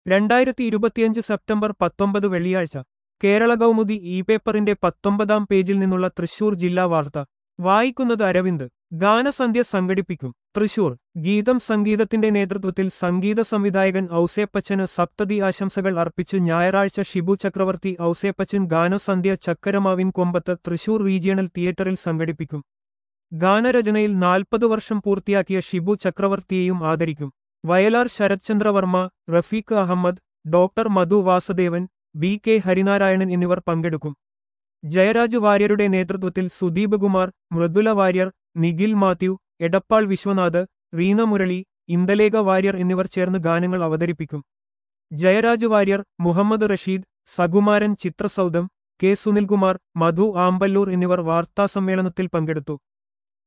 രണ്ടായിരത്തി ഇരുപത്തിയഞ്ച് സെപ്റ്റംബർ പത്തൊമ്പത് വെള്ളിയാഴ്ച കേരള കൗമുദി ഇ പേപ്പറിന്റെ പത്തൊമ്പതാം പേജിൽ നിന്നുള്ള തൃശൂർ ജില്ലാ വാർത്ത വായിക്കുന്നത് അരവിന്ദ് ഗാനസന്ധ്യ സംഘടിപ്പിക്കും തൃശൂർ ഗീതം സംഗീതത്തിന്റെ നേതൃത്വത്തിൽ സംഗീത സംവിധായകൻ ഔസേപ്പച്ചന് സപ്തതി ആശംസകൾ അർപ്പിച്ച് ഞായറാഴ്ച ഷിബു ചക്രവർത്തി ഔസേപ്പച്ചൻ ഗാനസന്ധ്യ ചക്കരമാവിൻ കൊമ്പത്ത് തൃശൂർ റീജിയണൽ തിയേറ്ററിൽ സംഘടിപ്പിക്കും ഗാനരചനയിൽ നാൽപ്പത് വർഷം പൂർത്തിയാക്കിയ ഷിബു ചക്രവർത്തിയെയും ആദരിക്കും Vayalar Sarathchandravarma Rafeeq Ahamed doctor Madhu Vasudevan B K Harinarayanan എന്നിവർ പങ്കെടുക്കും ജയരാജ് വാര്യരുടെ നേതൃത്വത്തിൽ സുദീപ് കുമാർ മൃദുല വാര്യർ നിഖിൽ മാത്യു എടപ്പാൾ വിശ്വനാഥ് റീന മുരളി ഇന്ദലേഖ വാര്യർ എന്നിവർ ചേർന്ന് ഗാനങ്ങൾ അവതരിപ്പിക്കും ജയരാജ് വാര്യർ മുഹമ്മദ് റഷീദ് സകുമാരൻ ചിത്രസൗധം കെ സുനിൽകുമാർ മധു ആമ്പല്ലൂർ എന്നിവർ വാർത്താസമ്മേളനത്തിൽ പങ്കെടുത്തു